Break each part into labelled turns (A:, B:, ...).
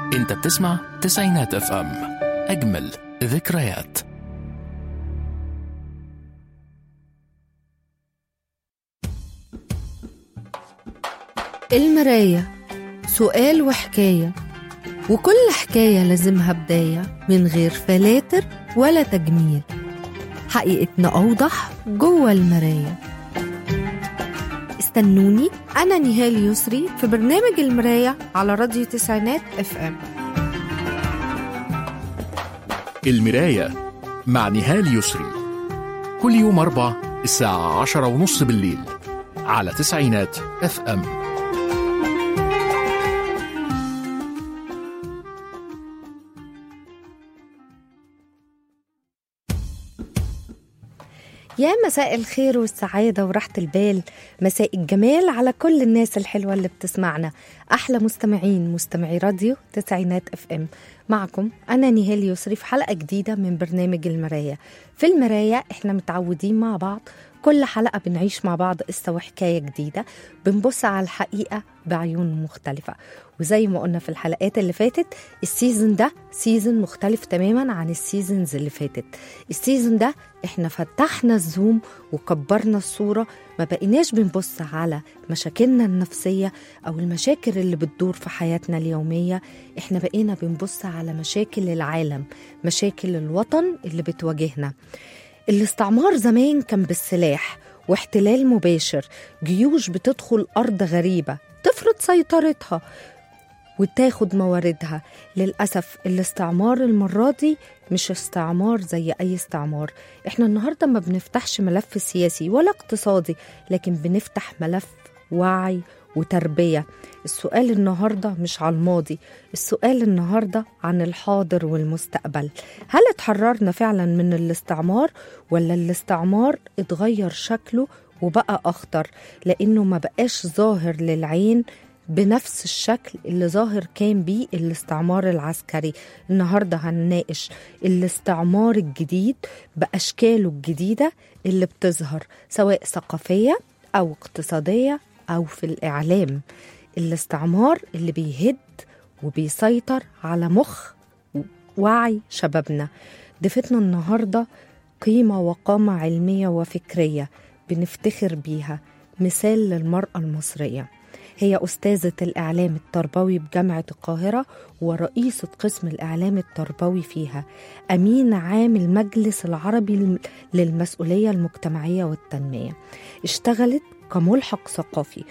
A: انت بتسمع تسعينات اف ام اجمل ذكريات
B: المراية سؤال وحكاية وكل حكاية لازمها بداية من غير فلاتر ولا تجميل حقيقتنا أوضح جوه المراية استنوني أنا نهال يسري في برنامج المراية على راديو تسعينات اف ام
A: المراية مع نهال يسري كل يوم أربع الساعة عشرة ونص بالليل على تسعينات اف ام
B: يا مساء الخير والسعادة وراحة البال مساء الجمال على كل الناس الحلوة اللي بتسمعنا أحلى مستمعين مستمعي راديو تسعينات اف ام معكم أنا نهال يسري في حلقة جديدة من برنامج المراية في المراية احنا متعودين مع بعض كل حلقة بنعيش مع بعض قصة وحكاية جديدة بنبص على الحقيقة بعيون مختلفة وزي ما قلنا في الحلقات اللي فاتت السيزون ده سيزون مختلف تماما عن السيزونز اللي فاتت السيزون ده احنا فتحنا الزوم وكبرنا الصورة ما بقيناش بنبص على مشاكلنا النفسية أو المشاكل اللي بتدور في حياتنا اليومية احنا بقينا بنبص على مشاكل العالم مشاكل الوطن اللي بتواجهنا الاستعمار زمان كان بالسلاح واحتلال مباشر جيوش بتدخل أرض غريبة تفرض سيطرتها وتاخد مواردها للأسف الاستعمار المرة دي مش استعمار زي أي استعمار احنا النهاردة ما بنفتحش ملف سياسي ولا اقتصادي لكن بنفتح ملف وعي وتربية السؤال النهاردة مش على الماضي السؤال النهاردة عن الحاضر والمستقبل هل اتحررنا فعلا من الاستعمار ولا الاستعمار اتغير شكله وبقى أخطر لأنه ما بقاش ظاهر للعين بنفس الشكل اللي ظاهر كان بيه الاستعمار العسكري النهارده هنناقش الاستعمار الجديد باشكاله الجديده اللي بتظهر سواء ثقافيه او اقتصاديه او في الاعلام الاستعمار اللي بيهد وبيسيطر على مخ وعي شبابنا ضيفتنا النهارده قيمه وقامه علميه وفكريه بنفتخر بيها مثال للمراه المصريه هي أستاذة الإعلام التربوي بجامعة القاهرة ورئيسة قسم الإعلام التربوي فيها أمين عام المجلس العربي للمسؤولية المجتمعية والتنمية اشتغلت كملحق ثقافي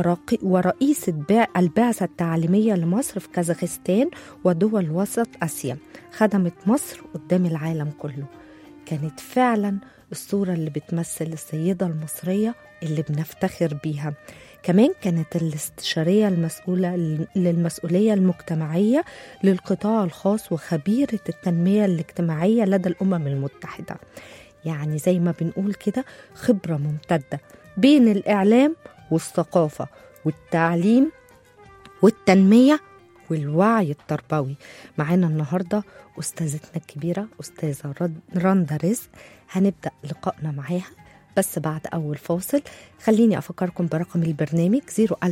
B: ورئيسة البعثة التعليمية لمصر في كازاخستان ودول وسط آسيا خدمت مصر قدام العالم كله كانت فعلا الصورة اللي بتمثل السيدة المصرية اللي بنفتخر بيها كمان كانت الاستشارية المسؤولة للمسؤولية المجتمعية للقطاع الخاص وخبيرة التنمية الاجتماعية لدى الأمم المتحدة يعني زي ما بنقول كده خبرة ممتدة بين الإعلام والثقافة والتعليم والتنمية والوعي التربوي معانا النهاردة أستاذتنا الكبيرة أستاذة رندا رزق هنبدأ لقائنا معاها بس بعد أول فاصل خليني أفكركم برقم البرنامج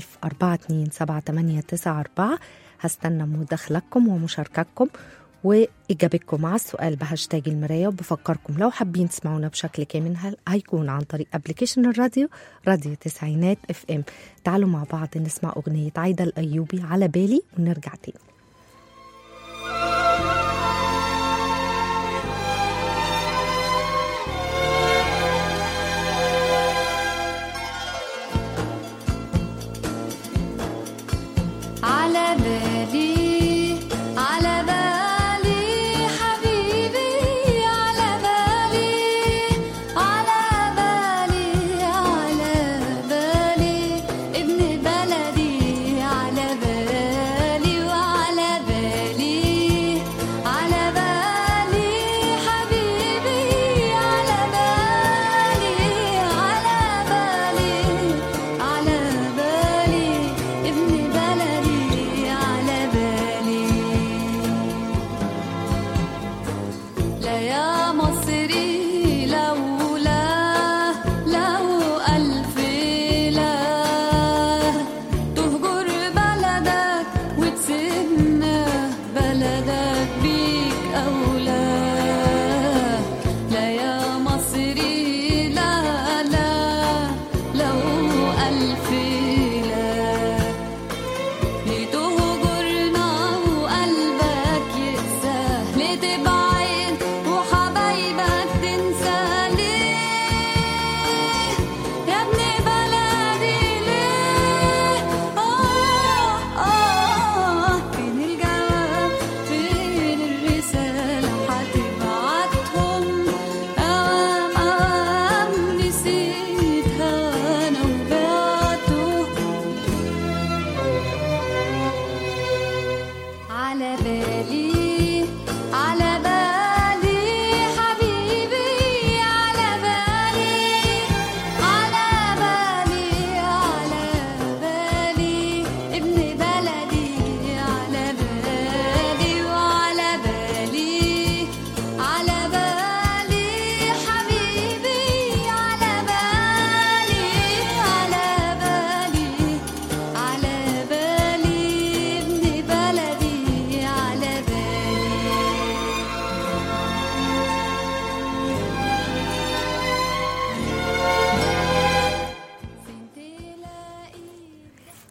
B: 010427894 هستنى مداخلتكم ومشاركتكم وإجابتكم على السؤال بهاشتاج المراية وبفكركم لو حابين تسمعونا بشكل كامل هيكون عن طريق ابلكيشن الراديو راديو تسعينات اف ام تعالوا مع بعض نسمع أغنية عايدة الأيوبي على بالي ونرجع تاني
C: على بالي على بالي حبيبي على بالي على بالي على بالي ابن بلدي على بالي وعلى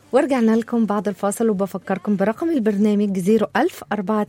B: ورجعنا لكم بعد الفاصل وبفكركم برقم البرنامج 01000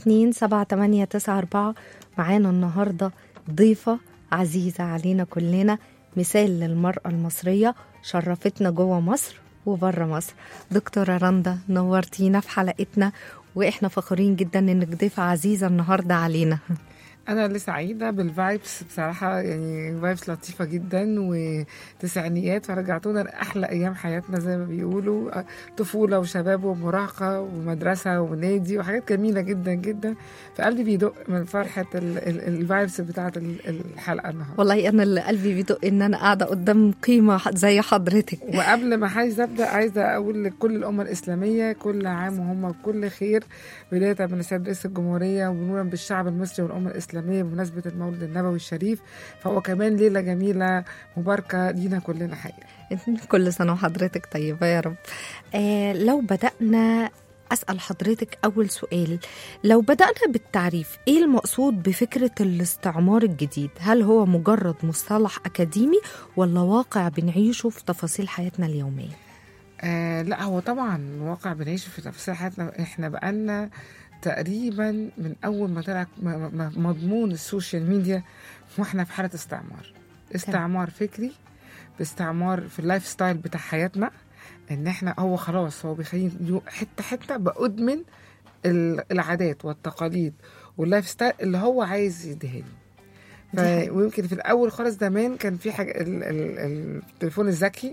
B: 427 معانا النهاردة ضيفة عزيزة علينا كلنا مثال للمرأة المصرية شرفتنا جوه مصر وبره مصر دكتورة رندا نورتينا في حلقتنا واحنا فخورين جدا انك ضيفة عزيزة النهاردة علينا
D: انا اللي سعيده بالفايبس بصراحه يعني فايبس لطيفه جدا وتسعينيات فرجعتونا لاحلى ايام حياتنا زي ما بيقولوا طفوله وشباب ومراهقه ومدرسه ونادي وحاجات جميله جدا جدا فقلبي بيدق من فرحه الفايبس بتاعت ال- الحلقه النهارده
B: والله انا اللي قلبي بيدق ان انا قاعدة قدام قيمة زي حضرتك
D: وقبل ما عايزه ابدا عايزه اقول لكل الامه الاسلاميه كل عام وهم بكل خير بدايه من السيد رئيس الجمهوريه ومرورا بالشعب المصري والامه الاسلاميه بمناسبه المولد النبوي الشريف فهو كمان ليله جميله مباركه لينا كلنا حقيقه
B: كل سنة وحضرتك طيبة يا رب آه لو بدأنا أسأل حضرتك أول سؤال لو بدأنا بالتعريف إيه المقصود بفكرة الاستعمار الجديد هل هو مجرد مصطلح أكاديمي ولا واقع بنعيشه في تفاصيل حياتنا اليومية
D: آه لا هو طبعا واقع بنعيش في تفاصيل حياتنا احنا بقالنا تقريبا من اول ما طلع م- م- مضمون السوشيال ميديا واحنا في حاله استعمار استعمار فكري باستعمار في اللايف ستايل بتاع حياتنا ان احنا هو خلاص هو بيخليني يو- حته حته بادمن ال- العادات والتقاليد واللايف ستايل اللي هو عايز يديهاني ف...
B: دي حقيقة.
D: ويمكن في الاول خالص زمان كان في حاجه ال... ال... التليفون الذكي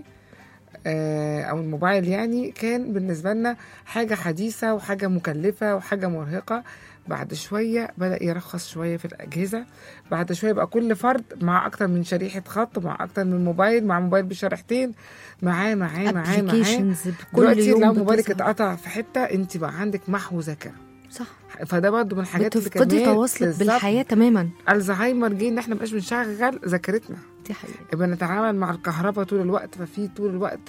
D: آه، او الموبايل يعني كان بالنسبه لنا حاجه حديثه وحاجه مكلفه وحاجه مرهقه بعد شويه بدا يرخص شويه في الاجهزه بعد شويه بقى كل فرد مع اكتر من شريحه خط مع اكتر من موبايل مع موبايل بشريحتين معاه معاه معاه معاه
B: applications كل
D: دلوقتي
B: يوم
D: لو موبايلك
B: بتظهر.
D: اتقطع في حته انت بقى عندك محو ذكاء
B: صح
D: فده برضه من الحاجات اللي
B: بتفقدي
D: كمان
B: تواصلك
D: بالظبط.
B: بالحياة تماما
D: الزهايمر جه ان احنا مبقاش بنشغل ذاكرتنا
B: دي حقيقة
D: بنتعامل مع الكهرباء طول الوقت ففي طول الوقت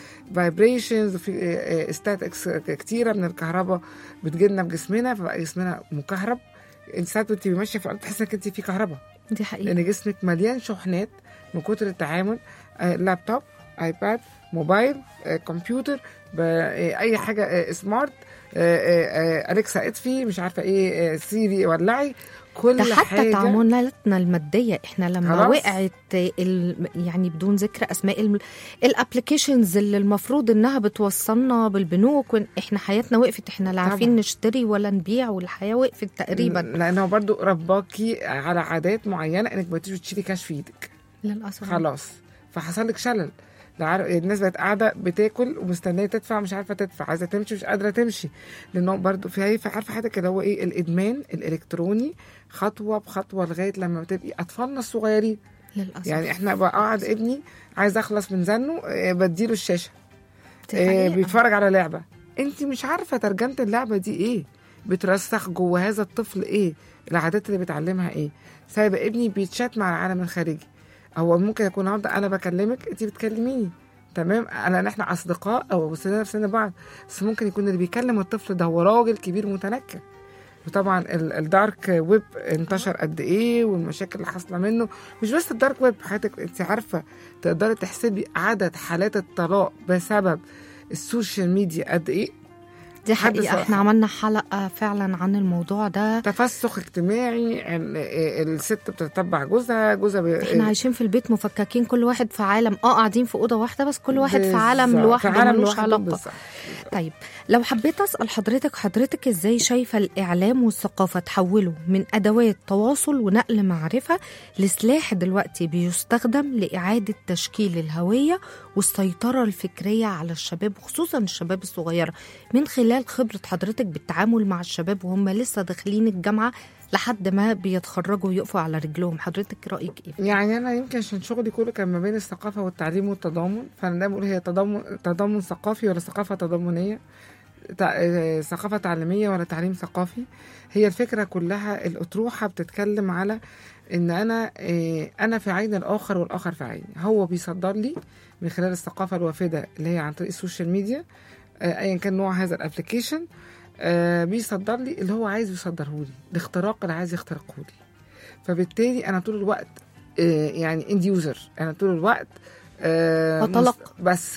D: فايبريشنز وفي ستاتكس كتيره من الكهرباء بتجيلنا في جسمنا فبقى جسمنا مكهرب انت ساعات وانت ماشيه في الارض تحس انك انت في كهرباء
B: دي حقيقة
D: لان جسمك مليان شحنات من كتر التعامل آه، لابتوب ايباد موبايل آه، كمبيوتر ب- آه، اي حاجه آه، سمارت آه، آه، آه، اليكسا اطفي مش عارفه ايه آه، سيري ولعي كل
B: ده حتى
D: حاجه
B: تعاملاتنا الماديه احنا لما
D: خلاص.
B: وقعت ال... يعني بدون ذكر اسماء الم... الابلكيشنز اللي المفروض انها بتوصلنا بالبنوك ون... احنا حياتنا وقفت احنا لا عارفين
D: طبعا.
B: نشتري ولا نبيع والحياه وقفت تقريبا
D: لانه برضو رباكي على عادات معينه انك ما تيجي تشيلي كاش في ايدك
B: للاسف
D: خلاص فحصل لك شلل لا عارف- الناس بقت قاعده بتاكل ومستنيه تدفع مش عارفه تدفع عايزه تمشي مش قادره تمشي لانه برضو في هي عارفه حاجه كده هو ايه الادمان الالكتروني خطوه بخطوه لغايه لما بتبقي اطفالنا الصغيرين
B: للاسف
D: يعني احنا بقعد ابني عايز اخلص من زنه آه، بديله الشاشه
B: دي
D: آه،
B: حقيقة.
D: بيتفرج على لعبه انت مش عارفه ترجمه اللعبه دي ايه بترسخ جوه هذا الطفل ايه العادات اللي بيتعلمها ايه سايبه ابني بيتشات مع العالم الخارجي هو ممكن يكون النهارده انا بكلمك انت بتكلميني تمام انا احنا اصدقاء او وصلنا في سن بعض بس ممكن يكون اللي بيكلم الطفل ده هو راجل كبير متنكر وطبعا ال- الدارك ويب انتشر قد ايه والمشاكل اللي حاصله منه مش بس الدارك ويب حياتك انت عارفه تقدري تحسبي عدد حالات الطلاق بسبب السوشيال ميديا قد ايه
B: دي
D: حد
B: حقيقه
D: صراحة.
B: احنا عملنا حلقه فعلا عن الموضوع ده
D: تفسخ اجتماعي ان الست بتتبع جوزها جوزها بي...
B: احنا عايشين في البيت مفككين كل واحد في عالم اه قاعدين في اوضه واحده بس كل واحد في عالم
D: بالظبط،
B: لوحده
D: في عالم
B: ملوش
D: لوحده
B: علاقه
D: بالظبط.
B: طيب لو حبيت اسال حضرتك حضرتك ازاي شايفه الاعلام والثقافه تحولوا من ادوات تواصل ونقل معرفه لسلاح دلوقتي بيستخدم لاعاده تشكيل الهويه والسيطره الفكريه على الشباب خصوصا الشباب الصغيره من خلال خبره حضرتك بالتعامل مع الشباب وهم لسه داخلين الجامعه لحد ما بيتخرجوا ويقفوا على رجلهم حضرتك رايك ايه
D: يعني انا يمكن عشان شغلي كله كان ما بين الثقافه والتعليم والتضامن فانا دايما بقول هي تضامن تضامن ثقافي ولا ثقافه تضامنيه تع- آه، ثقافه تعليميه ولا تعليم ثقافي هي الفكره كلها الاطروحه بتتكلم على ان انا آه، انا في عين الاخر والاخر في عيني هو بيصدر لي من خلال الثقافه الوافده اللي هي عن طريق السوشيال ميديا آه، ايا كان نوع هذا الابلكيشن آه، بيصدر لي اللي هو عايز يصدره لي الاختراق اللي عايز يخترقه لي فبالتالي انا طول الوقت آه، يعني اند يوزر انا طول الوقت آه،
B: بتلقى.
D: مست- بس كده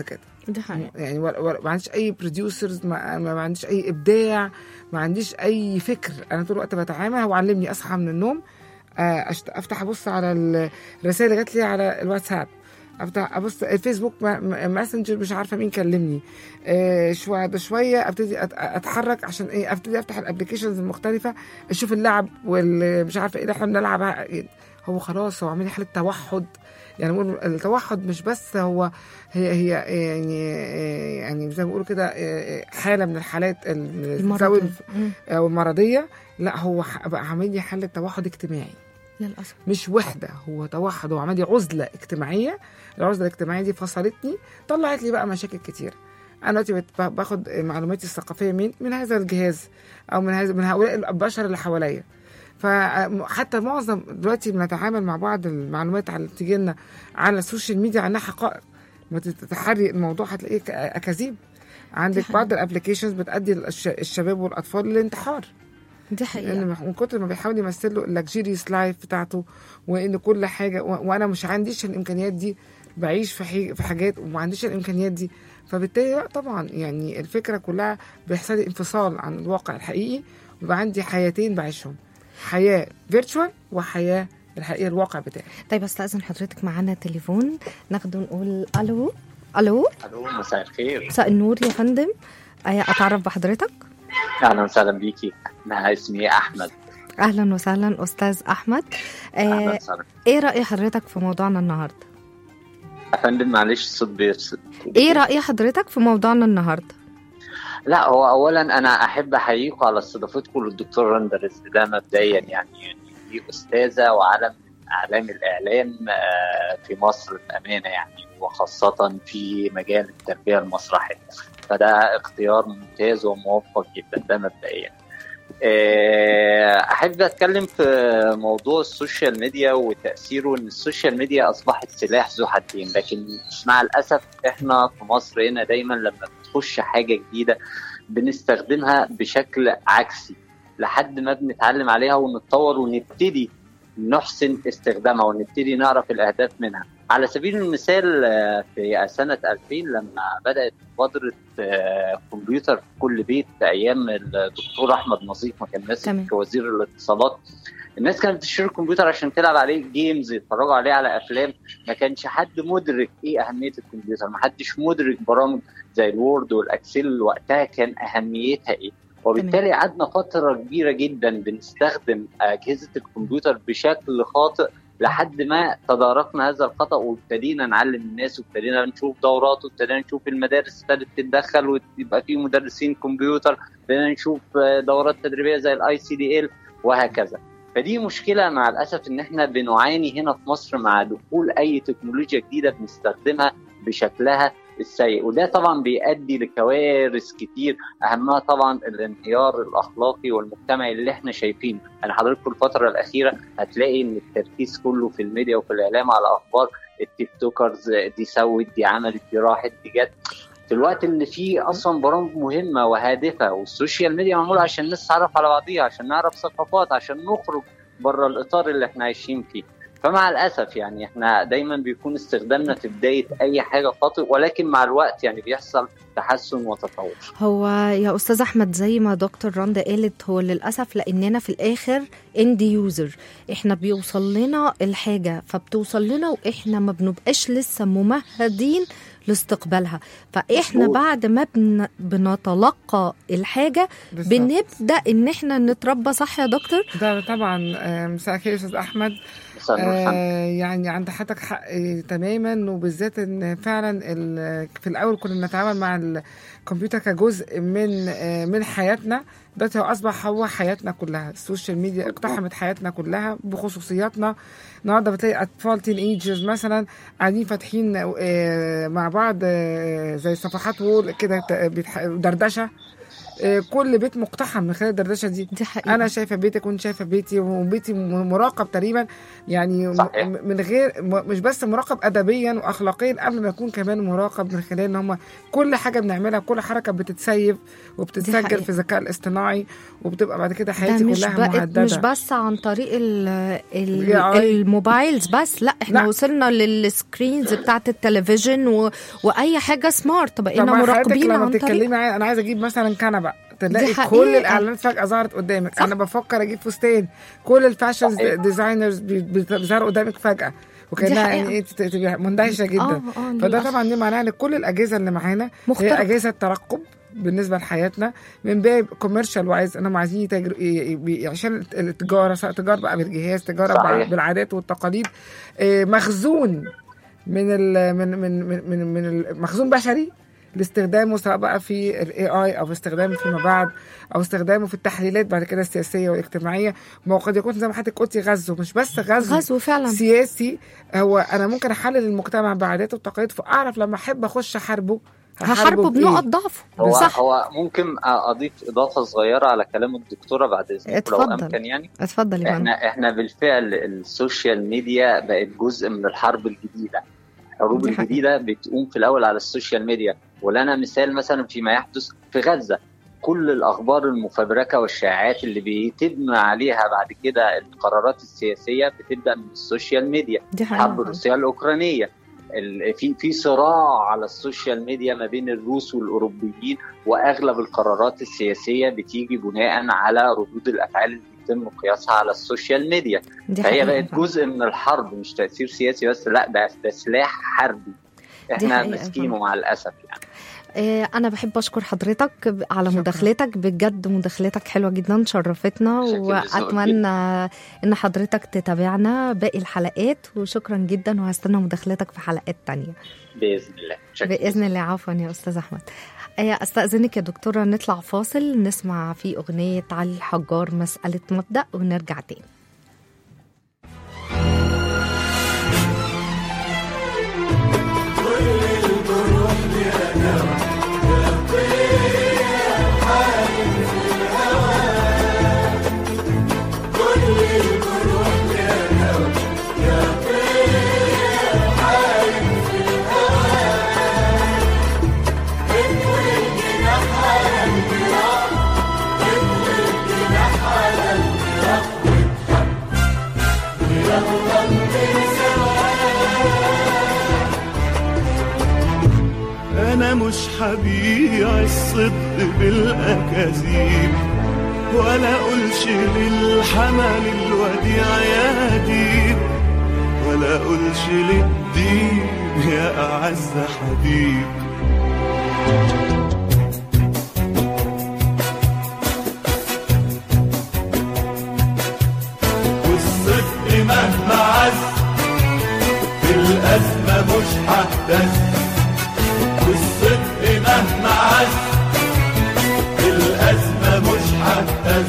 B: دي حقيقة
D: يعني ولا ولا ما عنديش اي بروديوسرز ما, ما عنديش اي ابداع ما عنديش اي فكر انا طول الوقت بتعامل هو علمني اصحى من النوم آه، أشت- افتح ابص على الرسائل اللي جات لي على الواتساب افتح ابص الفيسبوك ما- ما- ماسنجر مش عارفه مين كلمني آه، شويه بشويه ابتدي أت- اتحرك عشان ايه ابتدي افتح الابلكيشنز المختلفه اشوف اللعب والمش عارفه ايه اللي احنا بنلعب هو خلاص هو عامل لي حاله توحد يعني بقول التوحد مش بس هو هي هي يعني يعني زي ما بيقولوا كده حاله من الحالات
B: المرض
D: ذوي
B: مم.
D: او المرضيه لا هو ح- بقى عامل لي حاله توحد اجتماعي
B: للأسف
D: مش وحده هو توحد هو عمل لي عزله اجتماعيه العزله الاجتماعيه دي فصلتني طلعت لي بقى مشاكل كتير انا دلوقتي بت- باخد معلوماتي الثقافيه من من هذا الجهاز او من هذا من هؤلاء البشر اللي حواليا فحتى معظم دلوقتي بنتعامل مع بعض المعلومات على اللي بتيجي لنا على السوشيال ميديا عنها حقائق ما تتحري الموضوع هتلاقيه ك- اكاذيب عندك
B: حقيقة.
D: بعض الابلكيشنز بتأدي الش- الشباب والاطفال للانتحار
B: دي حقيقة
D: لان من كتر ما بيحاول يمثل له اللكجيريس لايف بتاعته وان كل حاجه و... وانا مش عنديش الامكانيات دي بعيش في حي... في حاجات وما عنديش الامكانيات دي فبالتالي لا طبعا يعني الفكره كلها بيحصل لي انفصال عن الواقع الحقيقي ويبقى عندي حياتين بعيشهم حياه فيرتشوال وحياه الحقيقه الواقع بتاعي
B: طيب استاذن حضرتك معانا تليفون ناخده نقول الو الو
E: الو مساء الخير
B: مساء النور يا فندم آه، اتعرف بحضرتك
E: اهلا وسهلا بيكي انا اسمي احمد
B: اهلا وسهلا استاذ احمد
E: اهلا
B: آه
E: وسهلا
B: ايه راي حضرتك في موضوعنا النهارده
E: يا فندم معلش الصوت بيفصل
B: ايه راي حضرتك في موضوعنا النهارده
E: لا هو اولا انا احب احييكم على استضافتكم للدكتور رندا رزق ده مبدئيا يعني يعني دي استاذه وعلم من اعلام الاعلام آه، في مصر بامانه يعني وخاصه في مجال التربيه المسرحيه فده اختيار ممتاز وموفق جدا ده مبدئيا آه، احب اتكلم في موضوع السوشيال ميديا وتاثيره ان السوشيال ميديا اصبحت سلاح ذو حدين لكن مع الاسف احنا في مصر هنا دايما لما بتخش حاجه جديده بنستخدمها بشكل عكسي لحد ما بنتعلم عليها ونتطور ونبتدي نحسن استخدامها ونبتدي نعرف الاهداف منها على سبيل المثال آه، في سنه 2000 لما بدات مبادره آه، كمبيوتر في كل بيت ايام الدكتور احمد نظيف ما كان
B: تمام.
E: ماسك وزير الاتصالات الناس كانت بتشتري الكمبيوتر عشان تلعب عليه جيمز يتفرجوا عليه على افلام ما كانش حد مدرك ايه اهميه الكمبيوتر ما حدش مدرك برامج زي الوورد والاكسل وقتها كان اهميتها ايه وبالتالي قعدنا فتره كبيره جدا بنستخدم اجهزه الكمبيوتر بشكل خاطئ لحد ما تداركنا هذا الخطا وابتدينا نعلم الناس وابتدينا نشوف دورات وابتدينا نشوف المدارس ابتدت تتدخل ويبقى في مدرسين كمبيوتر ابتدينا نشوف آه، دورات تدريبيه زي الاي سي دي ال وهكذا فدي مشكله مع الاسف ان احنا بنعاني هنا في مصر مع دخول اي تكنولوجيا جديده بنستخدمها بشكلها السيء وده طبعا بيؤدي لكوارث كتير اهمها طبعا الانهيار الاخلاقي والمجتمعي اللي احنا شايفينه يعني حضرتك في الفتره الاخيره هتلاقي ان التركيز كله في الميديا وفي الاعلام على اخبار التيك توكرز دي سوت دي عملت دي راحت دي جت في الوقت اللي فيه اصلا برامج مهمه وهادفه والسوشيال ميديا معموله عشان الناس تتعرف على بعضيها عشان نعرف ثقافات عشان نخرج بره الاطار اللي احنا عايشين فيه فمع الاسف يعني احنا دايما بيكون استخدامنا في بدايه اي حاجه خاطئ ولكن مع الوقت يعني بيحصل تحسن وتطور
B: هو يا استاذ احمد زي ما دكتور رندا قالت هو للاسف لاننا في الاخر اند يوزر احنا بيوصل لنا الحاجه فبتوصل لنا واحنا ما بنبقاش لسه ممهدين لاستقبالها فاحنا
E: مظبوط.
B: بعد ما بن... بنتلقى الحاجه
D: بالظبط.
B: بنبدا ان احنا نتربى صح يا دكتور
D: ده طبعا آه، مساء الخير يا استاذ احمد
E: مساء النور فندم.
D: آه يعني عند حضرتك حق آه، تماما وبالذات ان فعلا ال- في الاول كنا بنتعامل مع الكمبيوتر كجزء من آه من حياتنا دلوقتي هو اصبح هو حياتنا كلها السوشيال ميديا اقتحمت حياتنا كلها بخصوصياتنا النهارده بتلاقي اطفال تين ايجرز مثلا قاعدين فاتحين آه مع بعض آه زي صفحات وول كده ت- بيتح- دردشه آه، كل بيت مقتحم من خلال الدردشه دي
B: دي حقيقة
D: انا شايفه بيتك وانت شايفه بيتي وبيتي م- مراقب تقريبا يعني م-
E: صحيح.
D: م- من غير م- مش بس مراقب ادبيا واخلاقيا قبل ما يكون كمان مراقب من خلال ان هم كل حاجه بنعملها كل حركه بتتسيف وبتتسجل
B: حقيقة.
D: في الذكاء الاصطناعي وبتبقى بعد كده
B: ده
D: حياتي
B: مش
D: كلها
B: بقت
D: مهدده
B: مش بس عن طريق ال ال
D: يا عي.
B: الموبايلز بس لا احنا
D: لا.
B: وصلنا للسكرينز بتاعت التلفزيون و... واي حاجه سمارت
D: طب
B: بقينا
D: ما حضرتك
B: مراقبين
D: لما
B: عن طريق
D: بتتكلمي عاي- انا عايزه اجيب مثلا كنبه تلاقي
B: حقيقة.
D: كل الاعلانات فجاه ظهرت قدامك
B: صح.
D: انا بفكر اجيب فستان كل الفاشن
E: صحيح.
D: ديزاينرز بي- بي- بيظهروا قدامك فجاه وكانها
B: حقيقة.
D: يعني ايه تت- تبقى مندهشه جدا
B: اه اه
D: فده
B: للأسف.
D: طبعا دي معناها ان كل الاجهزه اللي معانا هي
B: مخترق.
D: اجهزه ترقب بالنسبه لحياتنا من باب كوميرشال وايز انهم عايزين يتاجروا ي- ي- عشان التجاره سواء تجاره بقى بالجهاز تجاره
E: صحيح.
D: بع- بالعادات والتقاليد آه، مخزون من ال من من من من, من ال- مخزون بشري لاستخدامه سواء بقى في الاي اي او استخدامه فيما بعد او استخدامه في التحليلات بعد كده السياسيه والاجتماعيه ما هو قد يكون زي ما حضرتك قلتي غزو مش بس غزو
B: غزو فعلا
D: سياسي هو انا ممكن احلل المجتمع بعاداته وتقاليده فاعرف لما احب اخش احاربه
B: هحاربه
D: بإيه.
B: بنقط ضعفه
E: هو
B: صح
E: هو ممكن اضيف اضافه صغيره على كلام الدكتوره بعد اذنك لو
B: اتفضل.
E: امكن يعني
B: اتفضل يا فندم
E: احنا احنا بالفعل السوشيال ميديا بقت جزء من الحرب الجديده الحروب
B: دي حقيقة.
E: الجديده بتقوم في الاول على السوشيال ميديا ولنا مثال مثلا فيما يحدث في غزه كل الاخبار المفبركه والشائعات اللي بيتم عليها بعد كده القرارات السياسيه بتبدا من السوشيال ميديا
B: دي
E: الحرب
B: حقيقة
E: الروسيه الاوكرانيه ال- في في صراع على السوشيال ميديا ما بين الروس والاوروبيين واغلب القرارات السياسيه بتيجي بناء على ردود الافعال اللي بيتم قياسها على السوشيال ميديا
B: دي
E: فهي
B: حقيقة
E: بقت
B: فعلا.
E: جزء من الحرب مش تاثير سياسي بس لا ده ده سلاح حربي احنا
B: حقيقة
E: ماسكينه مع الاسف يعني
B: آه، أنا بحب أشكر حضرتك ب- على
D: شكراً.
B: مداخلتك بجد مداخلتك حلوة جدا شرفتنا
E: شكراً لذوقك
B: وأتمنى إن حضرتك تتابعنا باقي الحلقات وشكرا جدا وهستنى مداخلتك في حلقات تانية
E: باذن الله شكراً.
B: بإذن الله عفوا يا أستاذ أحمد آه، أستأذنك يا دكتورة نطلع فاصل نسمع فيه أغنية علي الحجار مسألة مبدأ ونرجع تاني
F: أنا مش هبيع الصدق بالأكاذيب ولا أقولش للحمل الوديع يا ديب ولا أقولش للدين يا أعز حبيب والصدق مهما عز في الأزمة مش ههتز والصدق مهما عز الأزمة مش هتهز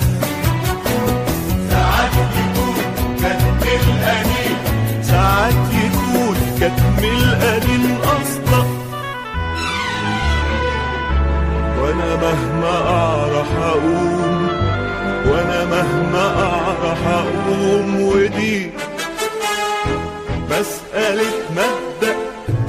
F: ساعات يكون كتم القليل ساعات يكون كتم القليل أصلا وأنا مهما أعرف أقوم وأنا مهما أعرف أقوم ودي مسألة مبدأ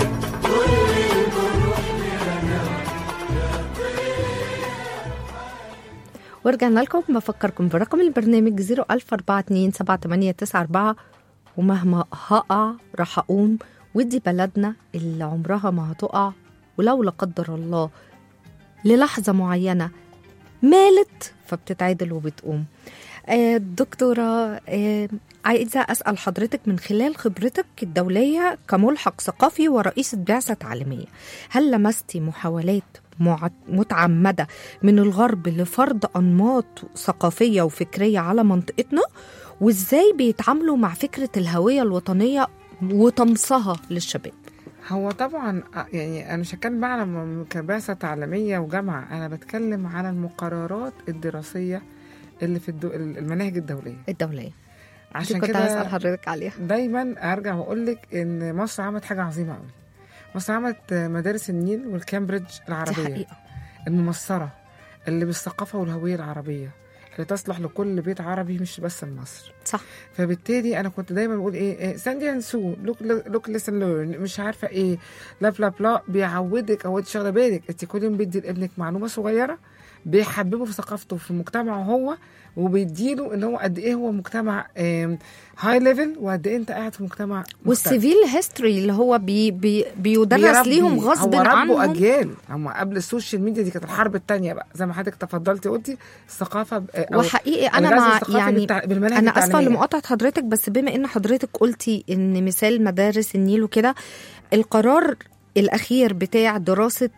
B: ورجعنا لكم بفكركم برقم البرنامج 004278994 ومهما هقع راح أقوم ودي بلدنا اللي عمرها ما هتقع ولو لا قدر الله للحظة معينة مالت فبتتعدل وبتقوم آه، دكتورة آه، عايزة أسأل حضرتك من خلال خبرتك الدولية كملحق ثقافي ورئيسة بعثة تعليمية هل لمستي محاولات مع- متعمدة من الغرب لفرض أنماط ثقافية وفكرية على منطقتنا وإزاي بيتعاملوا مع فكرة الهوية الوطنية وطمسها للشباب
D: هو طبعا آه، يعني انا مش هتكلم بقى على م- كبعثه تعليميه وجامعه انا بتكلم على المقررات الدراسيه اللي في الدو... المناهج الدوليه
B: الدولية دي
D: عشان
B: كنت هسأل
D: كده
B: حضرتك عليها
D: دايما ارجع واقول لك ان مصر عملت حاجه عظيمه قوي مصر عملت مدارس النيل والكامبريدج
B: دي
D: العربيه
B: حقيقة
D: الممصره اللي بالثقافه والهويه العربيه اللي تصلح لكل بيت عربي مش بس لمصر
B: صح
D: فبالتالي انا كنت دايما بقول ايه ساندي اند سو لوك لوك ليسن ليرن مش عارفه ايه لا بلا بلا بيعودك او انت شغله بالك انت كل يوم بيدي لابنك معلومه صغيره بيحببه في ثقافته في مجتمعه هو وبيديله ان هو قد ايه هو مجتمع هاي ليفل وقد ايه انت قاعد في مجتمع مختلف.
B: والسيفيل هيستوري اللي هو بي بي بيدرس
D: بيربي.
B: ليهم غصب
D: هو ربوا
B: عنهم
D: اجيال هم قبل السوشيال ميديا دي كانت الحرب الثانيه بقى زي ما حضرتك تفضلتي قلتي الثقافه ب- أو
B: وحقيقي انا
D: الغزو
B: مع
D: الثقافي
B: يعني
D: بالتع- بالمناهج
B: انا اسفه
D: التعليمية.
B: لمقاطعه حضرتك بس بما ان حضرتك قلتي ان مثال مدارس النيل وكده القرار الاخير بتاع دراسه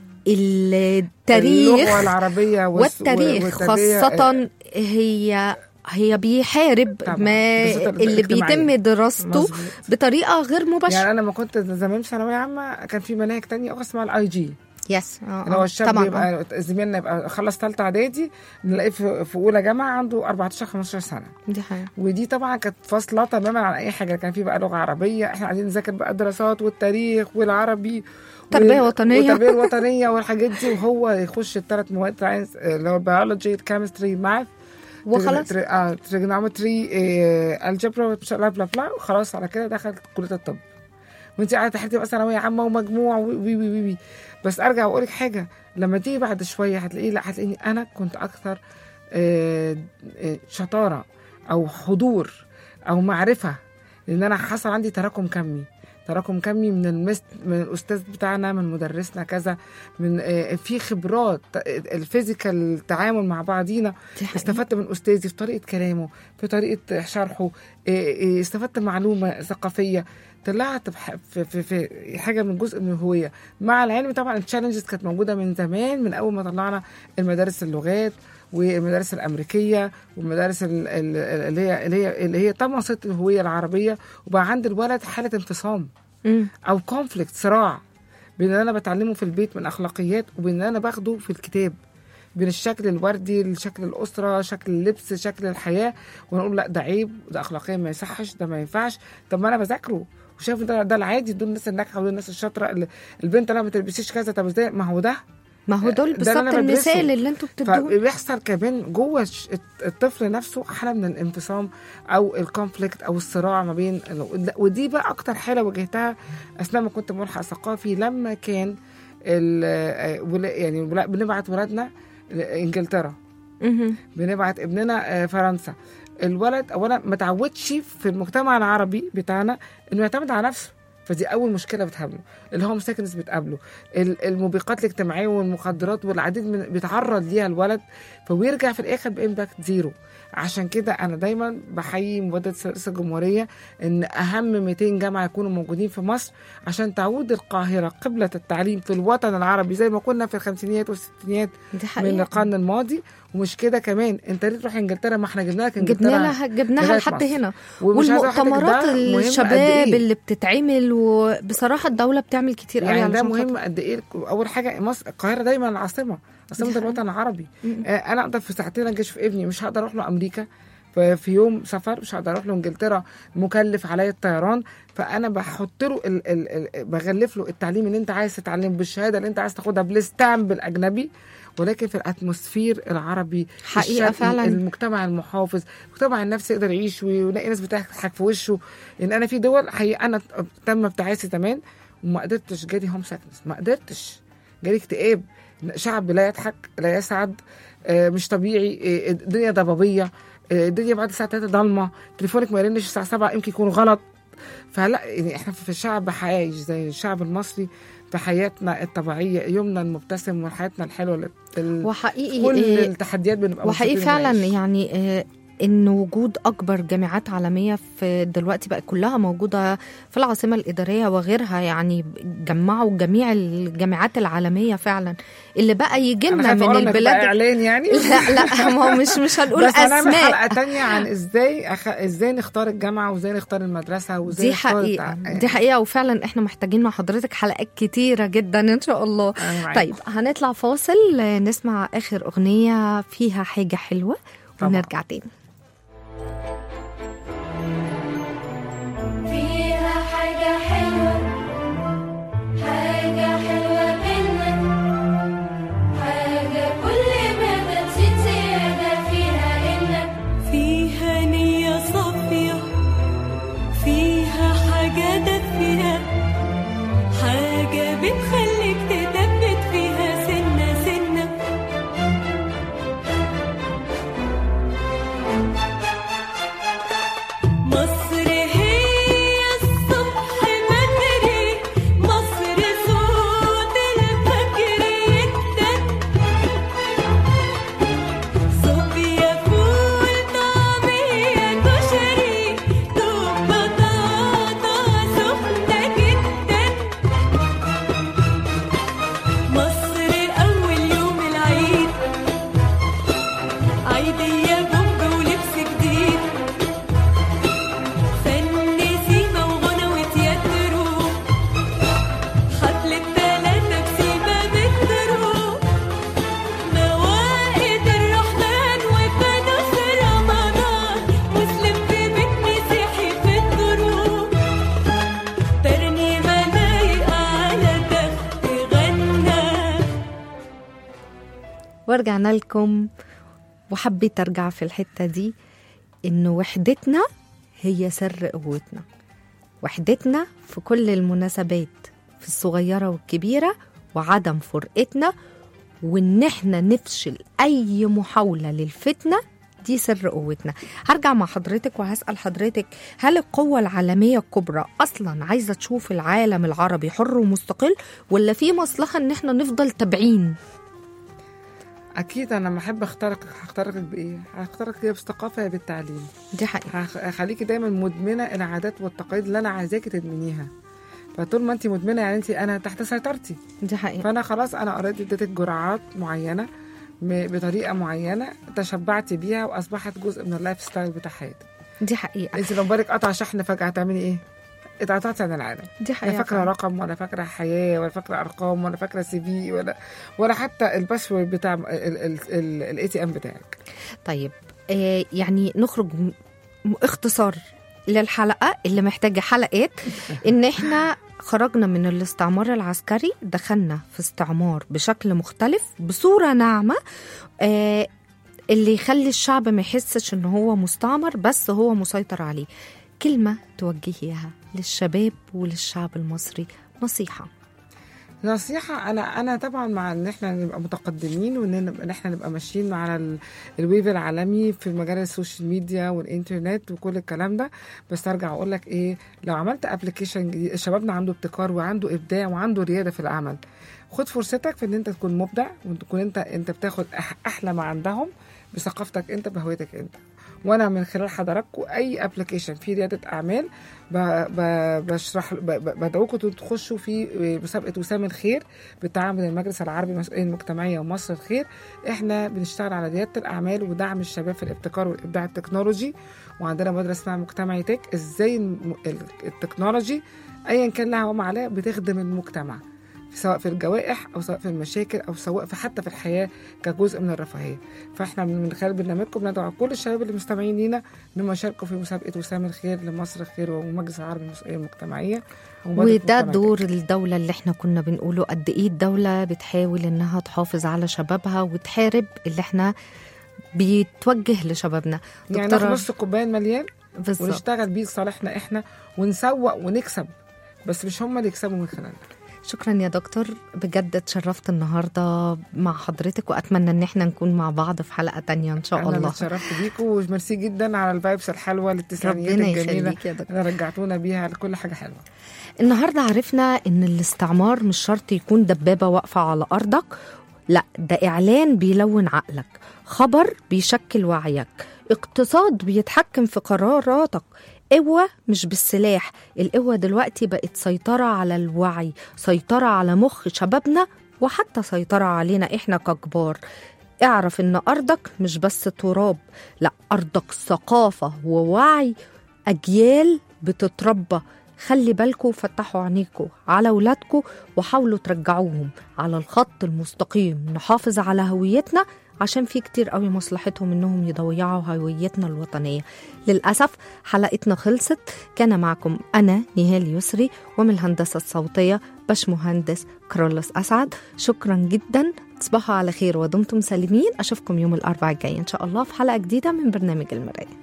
B: التاريخ
D: اللغه العربيه والس-
B: والتاريخ
D: والتربية،
B: خاصه هي هي بيحارب
D: طبعاً.
B: ما
D: بالذات
B: اللي
D: الاجتماعية.
B: بيتم دراسته
D: مظبوط.
B: بطريقه غير مباشره
D: يعني انا لما كنت زمان في ثانويه عامه كان في مناهج تانية اخرى اسمها الاي جي
B: يس آه،
D: اللي هو
B: آه،
D: الشاب
B: طبعا آه.
D: يبقى زميلنا يبقى خلص ثالثه اعدادي نلاقيه في, في اولى جامعه عنده 14 15 سنه
B: دي حقيقة
D: ودي طبعا كانت فاصله تماما عن اي حاجه كان في بقى لغه عربيه احنا قاعدين نذاكر بقى الدراسات والتاريخ والعربي
B: تربية
D: وال-
B: وطنية.
D: والتربيه الوطنيه والحاجات دي وهو يخش الثلاث مواد ساينس اللي هو البيولوجي الكيمستري ماث
B: وخلاص
D: تري- اه تريجونومتري الجبرا بلا بلا بلا وخلاص على كده دخلت كليه الطب وانت قاعده تحتي بقى ثانويه عامه ومجموع وي وي وي وي بس ارجع واقول لك حاجه لما تيجي بعد شويه هتلاقيه لا هتلاقيني انا كنت اكثر آه، آه، شطاره او حضور او معرفه لان انا حصل عندي تراكم كمي تراكم كمي من المست من الاستاذ بتاعنا من مدرسنا كذا من آه، في خبرات الفيزيكال التعامل مع بعضينا
B: دي حقيقة.
D: استفدت من استاذي في طريقه كلامه في طريقه شرحه إيه إيه استفدت معلومه ثقافيه طلعت بح- في, في, في حاجه من جزء من الهويه مع العلم طبعا التشالنجز كانت موجوده من زمان من اول ما طلعنا المدارس اللغات والمدارس الامريكيه والمدارس ال- ال- اللي هي اللي هي اللي هي طمست الهويه العربيه وبقى عند الولد حاله انفصام
B: مم.
D: او كونفليكت صراع بين اللي انا بتعلمه في البيت من اخلاقيات وبين اللي انا باخده في الكتاب بين الشكل الوردي لشكل الاسره شكل اللبس شكل الحياه ونقول لا ده عيب ده اخلاقيا ما يصحش ده ما ينفعش طب ما انا بذاكره وشايف ده ده العادي دول الناس الناجحه ودول الناس الشاطره اللي- البنت لا ما تلبسيش كذا طب ازاي ما هو ده
B: ما هو دول
D: ده
B: بالظبط
D: اللي أنا بدرسه.
B: المثال اللي انتوا بتدوه
D: فبيحصل كمان جوه الش- الطفل نفسه حاله من الانفصام او الكونفليكت او الصراع ما بين ودي بقى اكتر حاله واجهتها اثناء ما كنت ملحق ثقافي لما كان ال- ولا- يعني ولا- بنبعت ولادنا انجلترا
B: مهم.
D: بنبعت ابننا آه، فرنسا الولد اولا ما تعودش في المجتمع العربي بتاعنا انه يعتمد على نفسه فدي اول مشكله بتقابله الهوم سيكنس بتقابله ال- الموبقات الاجتماعيه والمخدرات والعديد من بيتعرض ليها الولد فبيرجع في الاخر بامباكت زيرو عشان كده انا دايما بحيي مبادره رئيس الجمهوريه ان اهم 200 جامعه يكونوا موجودين في مصر عشان تعود القاهره قبله التعليم في الوطن العربي زي ما كنا في الخمسينيات والستينيات
B: دي
D: من
B: حقيقة
D: القرن الماضي ومش كده كمان انت ليه تروح انجلترا ما احنا جبنا لك انجلترا
B: جبنا لها جبناها
D: لغاية
B: لحد
D: مصر.
B: هنا
D: ومش عايزة أقول لحضرتك
B: والمؤتمرات
D: ده مهم قد
B: الشباب
D: إيه.
B: اللي بتتعمل وبصراحه الدوله بتعمل كتير قوي
D: يعني ده
B: علشان
D: مهم
B: خاطر-
D: قد ايه اول حاجه مصر القاهره دايما العاصمه عاصمه
B: دي حقيقة.
D: الوطن العربي
B: م-م.
D: آه، انا اقدر في ساعتين انجز في ابني مش هقدر اروح له امريكا ف- في يوم سفر مش هقدر اروح له انجلترا مكلف عليا الطيران فانا بحط له ال ال ال بغلف له التعليم اللي انت عايز تتعلمه بالشهاده اللي انت عايز تاخدها بالستامب الاجنبي ولكن في الاتموسفير العربي
B: حقيقة
D: الشرقي،
B: فعلاً.
D: المجتمع المحافظ المجتمع النفسي يقدر يعيش ويلاقي ناس بتضحك في وشه ان انا في دول حقيقة انا تم ابتعاثي زمان وما قدرتش جالي هوم ساكنس ما قدرتش جالي اكتئاب شعب لا يضحك لا يسعد آه، مش طبيعي آه، الدنيا ضبابيه آه، الدنيا بعد الساعه 3 ضلمه تليفونك ما يرنش الساعه 7 يمكن يكون غلط فلا يعني احنا في شعب عايش زي الشعب المصري في حياتنا الطبيعيه يومنا المبتسم وحياتنا الحلوه اللي- ال-
B: وحقيقي
D: كل
B: إيه،
D: التحديات بنبقى
B: وحقيقي
D: مبسوطين
B: فعلا
D: ونعيش.
B: يعني آه، ان وجود اكبر جامعات عالميه في دلوقتي بقى كلها موجوده في العاصمه الاداريه وغيرها يعني جمعوا جميع الجامعات العالميه فعلا اللي بقى يجي
D: أنا
B: لنا
D: خايفة
B: من
D: أقول إنك بقى
B: البلاد
D: اعلان يعني
B: لا لا ما هو مش مش هنقول
D: بس هنعمل
B: اسماء
D: حلقه تانية عن ازاي أخ... ازاي نختار الجامعه وازاي نختار المدرسه وازاي
B: دي
D: نختار
B: حقيقة
D: التع-
B: دي حقيقة وفعلا احنا محتاجين مع حضرتك حلقات كتيرة جدا ان شاء الله
D: أنا معاك.
B: طيب هنطلع فاصل آه، نسمع اخر اغنية فيها حاجة حلوة
D: طبعاً.
B: ونرجع تاني
C: فيها حاجة حلوة حاجة حلوة منك حاجة كل ما
B: ورجعنا لكم وحبيت ارجع في الحته دي ان وحدتنا هي سر قوتنا وحدتنا في كل المناسبات في الصغيره والكبيره وعدم فرقتنا وان احنا نفشل اي محاوله للفتنه دي سر قوتنا هرجع مع حضرتك وهسأل حضرتك هل القوة العالمية الكبرى أصلا عايزة تشوف العالم العربي حر ومستقل ولا في مصلحة إن احنا نفضل تابعين
D: اكيد انا لما احب اخترق هخترقك بايه هخترقك يا بالثقافه يا بالتعليم
B: دي حقيقة
D: هخ- هخليكي دايما مدمنه العادات والتقاليد اللي انا عايزاكي تدمنيها فطول ما انت مدمنه يعني انت انا تحت سيطرتي
B: دي حقيقة
D: فانا خلاص انا اوريدي اديتك جرعات معينه م- بطريقه معينه تشبعتي بيها واصبحت جزء من اللايف ستايل بتاع حياتك
B: دي حقيقة
D: انت لو بالك قطع شحن فجاه هتعملي ايه؟ اتقطعتي عن العالم
B: دي
D: لا
B: حقيقة
D: فاكره
B: فعلا.
D: رقم ولا فاكره حياه ولا فاكره ارقام ولا فاكره سي في ولا ولا حتى الباسورد بتاع الاي تي ام بتاعك
B: طيب آه يعني نخرج م- م- اختصار للحلقة اللي محتاجة حلقات إن إحنا خرجنا من الاستعمار العسكري دخلنا في استعمار بشكل مختلف بصورة ناعمة آه اللي يخلي الشعب ما يحسش إن هو مستعمر بس هو مسيطر عليه كلمة توجهيها للشباب وللشعب المصري نصيحة
D: نصيحة أنا أنا طبعا مع إن إحنا نبقى متقدمين وإن نبقى- إن إحنا نبقى ماشيين على ال- الويف العالمي في مجال السوشيال ميديا والإنترنت وكل الكلام ده بس أرجع أقول لك إيه لو عملت أبلكيشن جديد شبابنا عنده ابتكار وعنده إبداع وعنده ريادة في العمل خد فرصتك في إن أنت تكون مبدع وتكون أنت أنت بتاخد أح- أحلى ما عندهم بثقافتك أنت بهويتك أنت وانا من خلال حضراتكم اي ابلكيشن فيه رياده اعمال ب... ب... بشرح ب... ب... بدعوكم تخشوا في مسابقه وسام الخير بالتعاون بين المجلس العربي للمسؤوليه المجتمعيه ومصر الخير احنا بنشتغل على رياده الاعمال ودعم الشباب في الابتكار والابداع التكنولوجي وعندنا مبادره اسمها مجتمعي تك ازاي الم- ال- التكنولوجي ايا كان لها وما عليها بتخدم المجتمع سواء في الجوائح او سواء في المشاكل او سواء في حتى في الحياه كجزء من الرفاهيه فاحنا من من خلال برنامجكم بندعو كل الشباب اللي مستمعين لينا انهم يشاركوا في مسابقه وسام الخير لمصر الخير ومجلس العربي للمسؤوليه المجتمعيه ومبادرة
B: وده
D: مجتمع
B: دور الدولة اللي احنا كنا بنقوله قد ايه الدولة بتحاول انها تحافظ على شبابها وتحارب اللي احنا بيتوجه لشبابنا
D: تك. يعني
B: دكتورة-
D: ناخد نص الكوبايه المليان
B: بالظبط
D: ونشتغل بيه لصالحنا احنا ونسوق ونكسب بس مش هم اللي يكسبوا من خلالنا
B: شكرا يا دكتور بجد اتشرفت النهاردة مع حضرتك وأتمنى ان احنا نكون مع بعض في حلقة تانية ان شاء
D: انا اللي
B: الله
D: اتشرفت بيكم وميرسي جدا على الفايبس الحلوه للتسعينيات
B: ربنا
D: الجميله
B: يخليك يا دكتور
D: اللي رجعتونا بيها لكل حاجه حلوه
B: النهاردة عرفنا ان الاستعمار مش شرط يكون دبابة واقفة على أرضك لا ده إعلان بيلون عقلك خبر بيشكل وعيك اقتصاد بيتحكم في قراراتك قوة مش بالسلاح القوة دلوقتي بقت سيطرة على الوعي سيطرة على مخ شبابنا وحتى سيطرة علينا إحنا ككبار اعرف إن أرضك مش بس تراب لا أرضك ثقافة ووعي أجيال بتتربى خلي بالكوا فتحوا عينيكوا على ولادكوا وحاولوا ترجعوهم على الخط المستقيم نحافظ على هويتنا عشان في كتير قوي مصلحتهم انهم يضيعوا هويتنا الوطنيه للاسف حلقتنا خلصت كان معكم انا نهال يسري ومن الهندسه الصوتيه باش مهندس كرولوس اسعد شكرا جدا تصبحوا على خير ودمتم سالمين اشوفكم يوم الاربعاء الجاي ان شاء الله في حلقه جديده من برنامج المرايه